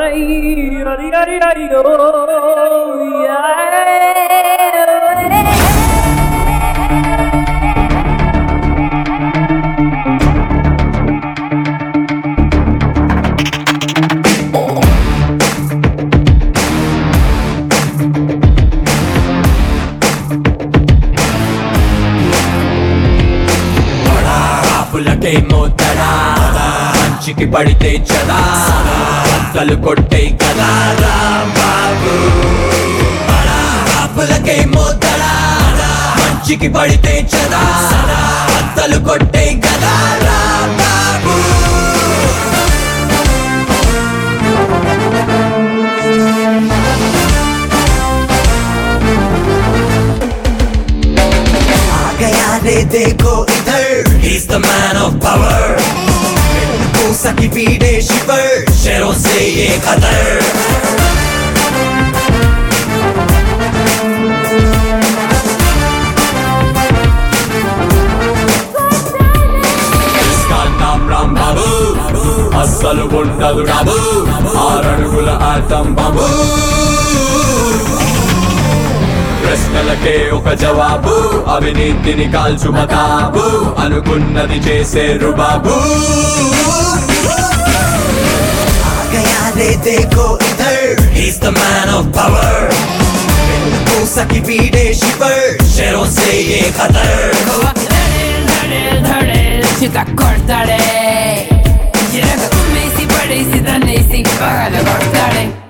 పులకే మోతడా మంచికి పడితే చదా కలు కొట్టే కదా రాంబాబు పులకే మోతడా మంచికి పడితే చదా కలు కొట్టే కదా రాంబాబు आ गया रे देखो इधर He's the man of power मूसा की पीड़े शिवर शेरों से ये खतर इसका नाम राम बाबू అస్సలు ఉండదు రాబు ఆరడుగుల ఆటం బాబు ప్రశ్నలకే ఒక జవాబు అవినీతిని కాల్చు మతాబు అనుకున్నది చేసే రుబాబు गया रे देखो इधर He's the man of power मूसा की पीड़े शिवर शेरों से ये खतर धड़े धड़े सीधा cortare Quiero que tú me si pare si dan y si paga de cortare